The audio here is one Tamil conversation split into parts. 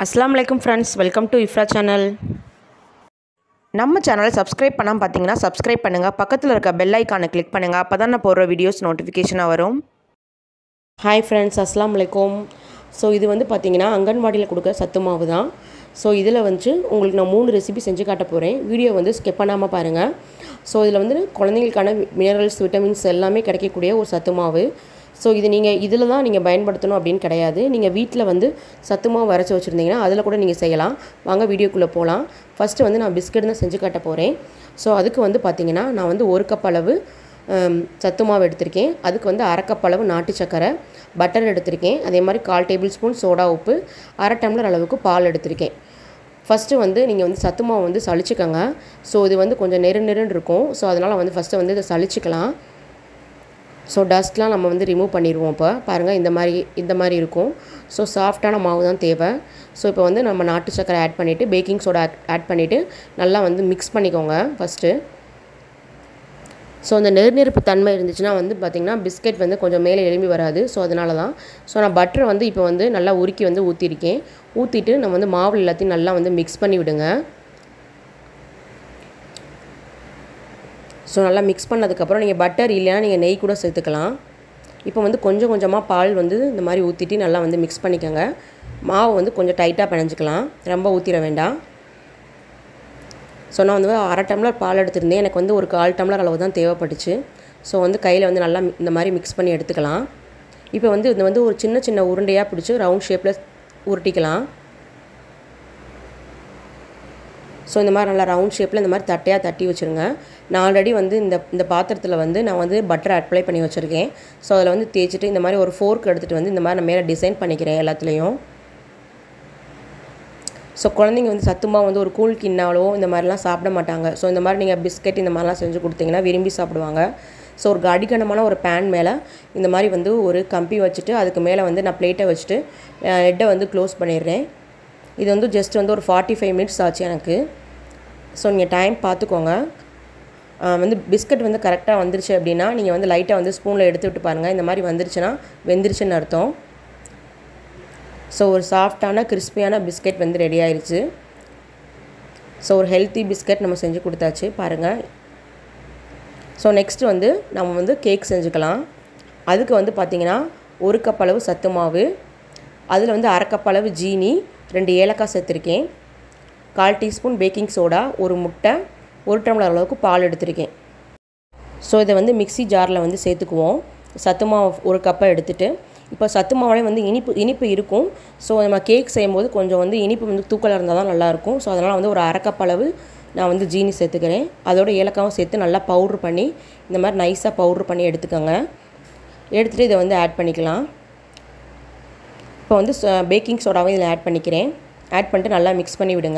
அஸ்ஸலாமு அலைக்கும் friends welcome to Ifra channel நம்ம சேனலை சப்ஸ்கிரைப் பண்ணாமல் பார்த்தீங்கன்னா சப்ஸ்கிரைப் பண்ணுங்கள் பக்கத்தில் இருக்க பெல் ஐக்கானை கிளிக் பண்ணுங்கள் அப்போ தான் நான் போடுற வீடியோஸ் நோட்டிஃபிகேஷனாக வரும் ஹாய் ஃப்ரெண்ட்ஸ் அஸ்ஸலாமு அலைக்கும் ஸோ இது வந்து பார்த்தீங்கன்னா அங்கன்வாடியில் கொடுக்குற சத்து மாவு தான் ஸோ இதில் வந்து உங்களுக்கு நான் மூணு ரெசிபி செஞ்சு காட்ட போகிறேன் வீடியோ வந்து ஸ்கிப் பண்ணாமல் பாருங்கள் ஸோ இதில் வந்து குழந்தைங்களுக்கான மினரல்ஸ் விட்டமின்ஸ் எல்லாமே கிடைக்கக்கூடிய ஒரு சத்து மாவு ஸோ இது நீங்கள் இதில் தான் நீங்கள் பயன்படுத்தணும் அப்படின்னு கிடையாது நீங்கள் வீட்டில் வந்து சத்து மாவு அரைச்சி வச்சுருந்தீங்கன்னா அதில் கூட நீங்கள் செய்யலாம் வாங்க வீடியோக்குள்ளே போகலாம் ஃபஸ்ட்டு வந்து நான் பிஸ்கட் தான் செஞ்சு காட்ட போகிறேன் ஸோ அதுக்கு வந்து பார்த்திங்கன்னா நான் வந்து ஒரு கப் அளவு ஹம், சத்து மாவு எடுத்திருக்கேன் அதுக்கு வந்து அரை கப் அளவு நாட்டு சக்கரை பட்டர் எடுத்திருக்கேன் அதே மாதிரி கால் டேபிள் ஸ்பூன் சோடா உப்பு அரை டம்ளர் அளவுக்கு பால் எடுத்திருக்கேன் ஃபஸ்ட்டு வந்து நீங்கள் வந்து சத்து மாவு வந்து சளிச்சுக்கோங்க ஸோ இது வந்து கொஞ்சம் நெரு நெருன்னு இருக்கும் ஸோ அதனால் வந்து ஃபஸ்ட்டு வந்து இதை சளிச்சுக்கலாம் ஸோ டஸ்ட்லாம் நம்ம வந்து ரிமூவ் பண்ணிடுவோம் இப்போ பாருங்கள் இந்த மாதிரி இந்த மாதிரி இருக்கும் ஸோ சாஃப்டான மாவு தான் தேவை ஸோ இப்போ வந்து நம்ம நாட்டு சக்கரை ஆட் பண்ணிவிட்டு பேக்கிங் சோடா ஆட் பண்ணிவிட்டு நல்லா வந்து மிக்ஸ் பண்ணிக்கோங்க ஃபஸ்ட்டு ஸோ அந்த நெருநெருப்பு தன்மை இருந்துச்சுன்னா வந்து பார்த்திங்கன்னா பிஸ்கெட் வந்து கொஞ்சம் மேலே எழும்பி வராது ஸோ அதனால தான் ஸோ நான் பட்டரை வந்து இப்போ வந்து நல்லா உருக்கி வந்து ஊற்றிருக்கேன் ஊற்றிட்டு நம்ம வந்து மாவு எல்லாத்தையும் நல்லா வந்து மிக்ஸ் பண்ணி விடுங்க ஸோ நல்லா மிக்ஸ் பண்ணதுக்கப்புறம் நீங்கள் பட்டர் இல்லைன்னா நீங்கள் நெய் கூட சேர்த்துக்கலாம் இப்போ வந்து கொஞ்சம் கொஞ்சமாக பால் வந்து இந்த மாதிரி ஊற்றிட்டு நல்லா வந்து மிக்ஸ் பண்ணிக்கோங்க மாவு வந்து கொஞ்சம் டைட்டாக பிணைஞ்சிக்கலாம் ரொம்ப ஊற்றிட வேண்டாம் ஸோ நான் வந்து அரை டம்ளர் பால் எடுத்திருந்தேன் எனக்கு வந்து ஒரு கால் டம்ளர் அளவு தான் தேவைப்பட்டுச்சு ஸோ வந்து கையில் வந்து நல்லா இந்த மாதிரி மிக்ஸ் பண்ணி எடுத்துக்கலாம் இப்போ வந்து இது வந்து ஒரு சின்ன சின்ன உருண்டையாக பிடிச்சி ரவுண்ட் ஷேப்பில் உருட்டிக்கலாம் ஸோ இந்த மாதிரி நல்லா ரவுண்ட் ஷேப்பில் இந்த மாதிரி தட்டையாக தட்டி வச்சுருங்க நான் ஆல்ரெடி வந்து இந்த இந்த பாத்திரத்தில் வந்து நான் வந்து பட்டர் அப்ளை பண்ணி வச்சுருக்கேன் ஸோ அதில் வந்து தேய்ச்சிட்டு இந்த மாதிரி ஒரு ஃபோர்க் எடுத்துகிட்டு வந்து இந்த மாதிரி நான் மேலே டிசைன் பண்ணிக்கிறேன் எல்லாத்துலேயும் ஸோ குழந்தைங்க வந்து சத்துமாக வந்து ஒரு கூழ் கிண்ணாலோ இந்த மாதிரிலாம் சாப்பிட மாட்டாங்க ஸோ இந்த மாதிரி நீங்கள் பிஸ்கட் இந்த மாதிரிலாம் செஞ்சு கொடுத்தீங்கன்னா விரும்பி சாப்பிடுவாங்க ஸோ ஒரு அடிக்கணமான ஒரு பேன் மேலே இந்த மாதிரி வந்து ஒரு கம்பி வச்சுட்டு அதுக்கு மேலே வந்து நான் பிளேட்டை வச்சுட்டு ஹெட்டை வந்து க்ளோஸ் பண்ணிடுறேன் இது வந்து ஜஸ்ட் வந்து ஒரு ஃபார்ட்டி ஃபைவ் மினிட்ஸ் ஆச்சு எனக்கு ஸோ நீங்கள் டைம் பார்த்துக்கோங்க ஆஹ் வந்து பிஸ்கட் வந்து கரெக்டாக வந்துருச்சு அப்படின்னா நீங்கள் வந்து லைட்டாக வந்து ஸ்பூனில் எடுத்து விட்டு பாருங்கள் இந்த மாதிரி வந்துருச்சுன்னா வெந்துருச்சுன்னு அர்த்தம் ஸோ ஒரு சாஃப்டான கிறிஸ்பியான பிஸ்கட் வந்து ரெடி ஆயிருச்சு ஸோ ஒரு ஹெல்த்தி பிஸ்கட் நம்ம செஞ்சு கொடுத்தாச்சு பாருங்கள் ஸோ நெக்ஸ்ட்டு வந்து நம்ம வந்து கேக் செஞ்சுக்கலாம் அதுக்கு வந்து பார்த்திங்கன்னா ஒரு கப் அளவு சத்து மாவு அதில் வந்து அரை கப் அளவு ஜீனி ரெண்டு ஏலக்காய் சேர்த்துருக்கேன் கால் டீஸ்பூன் பேக்கிங் சோடா ஒரு முட்டை ஒரு டம்ளர் அளவுக்கு பால் எடுத்திருக்கேன் ஸோ இதை வந்து மிக்ஸி ஜாரில் வந்து சேர்த்துக்குவோம் சத்து மாவு ஒரு கப்பை எடுத்துட்டு இப்போ சத்து மாவுலேயே வந்து இனிப்பு இனிப்பு இருக்கும் ஸோ நம்ம கேக் செய்யும்போது கொஞ்சம் வந்து இனிப்பு வந்து தூக்கலாக இருந்தால் தான் நல்லாயிருக்கும் ஸோ அதனால் வந்து ஒரு அரை கப் அளவு நான் வந்து ஜீனி சேர்த்துக்கிறேன் அதோட ஏலக்காவும் சேர்த்து நல்லா பவுட்ரு பண்ணி இந்த மாதிரி நைஸாக பவுட்ரு பண்ணி எடுத்துக்கோங்க எடுத்துகிட்டு இதை வந்து ஆட் பண்ணிக்கலாம் இப்போ வந்து பேக்கிங் சோடாவும் இதில் ஆட் பண்ணிக்கிறேன் ஆட் பண்ணிட்டு நல்லா மிக்ஸ் பண்ணி விடுங்க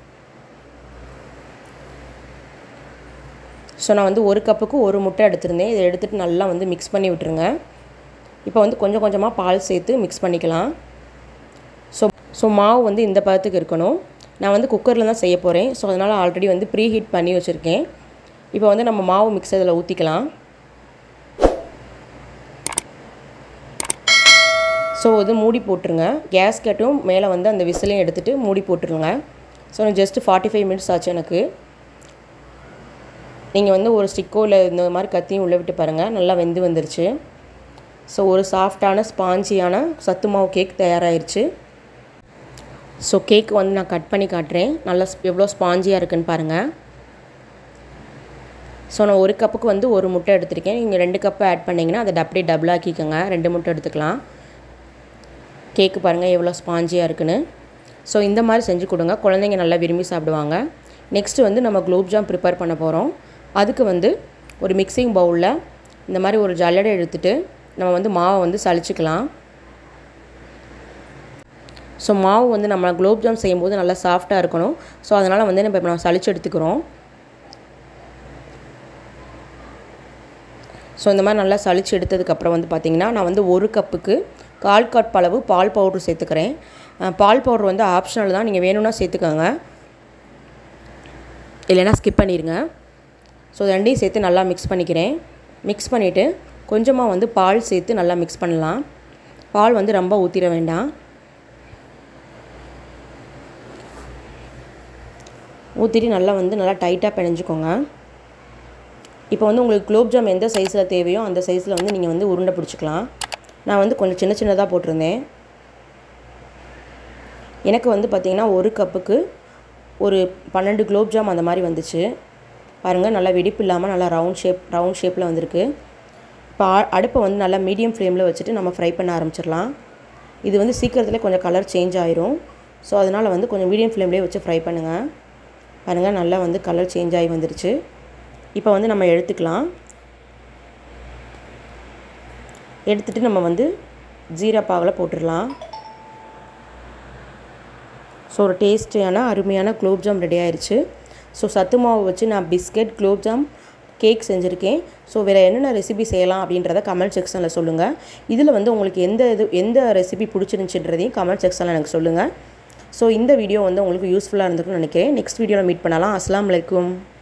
ஸோ நான் வந்து ஒரு கப்புக்கு ஒரு முட்டை எடுத்திருந்தேன் இதை எடுத்துகிட்டு நல்லா வந்து மிக்ஸ் பண்ணி விட்டுருங்க இப்போ வந்து கொஞ்சம் கொஞ்சமாக பால் சேர்த்து மிக்ஸ் பண்ணிக்கலாம் ஸோ ஸோ மாவு வந்து இந்த பதத்துக்கு இருக்கணும் நான் வந்து குக்கரில் தான் செய்ய போகிறேன் ஸோ அதனால் ஆல்ரெடி வந்து ப்ரீ ஹீட் பண்ணி வச்சுருக்கேன் இப்போ வந்து நம்ம மாவு மிக்ஸ் இதில் ஊற்றிக்கலாம் ஸோ இது மூடி போட்டுருங்க கேஸ் கட்டும் மேலே வந்து அந்த விசிலையும் எடுத்துகிட்டு மூடி போட்டுருங்க so just forty five minutes ஆச்சு எனக்கு நீங்கள் வந்து ஒரு ஸ்டிக்கோ இல்லை இந்த மாதிரி கத்தியும் உள்ளே விட்டு பாருங்கள் நல்லா வெந்து வந்துருச்சு ஸோ ஒரு சாஃப்டான ஸ்பாஞ்சியான சத்து மாவு கேக் தயாராகிருச்சு ஸோ கேக் வந்து நான் கட் பண்ணி காட்டுறேன் நல்லா ஸ்- எவ்வளோ ஸ்பாஞ்சியாக இருக்குன்னு பாருங்கள் ஸோ நான் ஒரு கப்புக்கு வந்து ஒரு முட்டை எடுத்திருக்கேன் நீங்கள் ரெண்டு கப்பு ஆட் பண்ணிங்கன்னா அதை அப்படியே டபுள் ஆக்கிக்கோங்க ரெண்டு முட்டை எடுத்துக்கலாம் கேக்கு பாருங்கள் எவ்வளோ ஸ்பாஞ்சியாக இருக்குன்னு ஸோ இந்த மாதிரி செஞ்சு கொடுங்க குழந்தைங்க நல்லா விரும்பி சாப்பிடுவாங்க நெக்ஸ்ட்டு வந்து நம்ம குலோப் ஜாம் ப்ரிப்பேர் பண்ண போகிறோம் அதுக்கு வந்து ஒரு மிக்சிங் பவுலில் இந்த மாதிரி ஒரு ஜல்லடை எடுத்துட்டு நம்ம வந்து மாவை வந்து சலிச்சுக்கலாம் ஸோ மாவு வந்து நம்ம குலோப் ஜாம் செய்யும்போது நல்லா சாஃப்டாக இருக்கணும் ஸோ அதனால் வந்து நம்ம இப்போ நம்ம சலிச்சு எடுத்துக்கிறோம் ஸோ இந்த மாதிரி நல்லா சலிச்சு எடுத்ததுக்கப்புறம் வந்து பார்த்திங்கன்னா நான் வந்து ஒரு கப்புக்கு கால் கப் அளவு பால் பவுட்ரு சேர்த்துக்கிறேன் அஹ் பால் பவுட்ரு வந்து ஆப்ஷனல் தான் நீங்கள் வேணும்னா சேர்த்துக்கோங்க இல்லைன்னா ஸ்கிப் பண்ணிடுங்க ஸோ இது ரெண்டையும் சேர்த்து நல்லா மிக்ஸ் பண்ணிக்கிறேன் மிக்ஸ் பண்ணிவிட்டு கொஞ்சமாக வந்து பால் சேர்த்து நல்லா மிக்ஸ் பண்ணலாம் பால் வந்து ரொம்ப ஊற்றிட வேண்டாம் ஊற்றிட்டு நல்லா வந்து நல்லா டைட்டாக பிணைஞ்சிக்கோங்க இப்போ வந்து உங்களுக்கு குலோப்ஜாம் எந்த சைஸில் தேவையோ அந்த சைஸில் வந்து நீங்கள் வந்து உருண்டை பிடிச்சிக்கலாம் நான் வந்து கொஞ்சம் சின்ன சின்னதாக போட்டிருந்தேன் எனக்கு வந்து பார்த்திங்கன்னா ஒரு கப்புக்கு ஒரு பன்னெண்டு குலோப்ஜாம் அந்த மாதிரி வந்துச்சு பாருங்கள் நல்லா வெடிப்பு இல்லாமல் நல்லா ரவுண்ட் ஷேப் ரவுண்ட் ஷேப்பில் வந்திருக்கு இப்போ அடுப்பை வந்து நல்லா மீடியம் ஃப்ளேமில் வச்சுட்டு நம்ம ஃப்ரை பண்ண ஆரம்பிச்சிடலாம் இது வந்து சீக்கிரத்தில் கொஞ்சம் கலர் சேஞ்ச் ஆயிரும் ஸோ அதனால் வந்து கொஞ்சம் மீடியம் ஃப்ளேம்லேயே வச்சு ஃப்ரை பண்ணுங்கள் பாருங்கள் நல்லா வந்து கலர் சேஞ்ச் ஆகி வந்துருச்சு இப்போ வந்து நம்ம எடுத்துக்கலாம் எடுத்துகிட்டு நம்ம வந்து ஜீரா பாகில் போட்டுடலாம் ஸோ ஒரு டேஸ்டியான அருமையான குலோப்ஜாம் ரெடி ஆயிடுச்சு ஸோ சத்து மாவு வச்சு நான் பிஸ்கெட் குலோப்ஜாம் கேக் செஞ்சுருக்கேன் ஸோ வேறு என்னென்ன ரெசிபி செய்யலாம் அப்படின்றத கமெண்ட் செக்ஷனில் சொல்லுங்கள் இதில் வந்து உங்களுக்கு எந்த இது எந்த ரெசிபி பிடிச்சிருந்துச்சின்றதையும் கமெண்ட் செக்ஷனில் எனக்கு சொல்லுங்கள் ஸோ இந்த வீடியோ வந்து உங்களுக்கு யூஸ்ஃபுல்லாக இருந்திருக்குன்னு நினைக்கிறேன் நெக்ஸ்ட் வீடியோவில் மீட் பண்ணலாம் அஸ்லாம் வலைக்கும்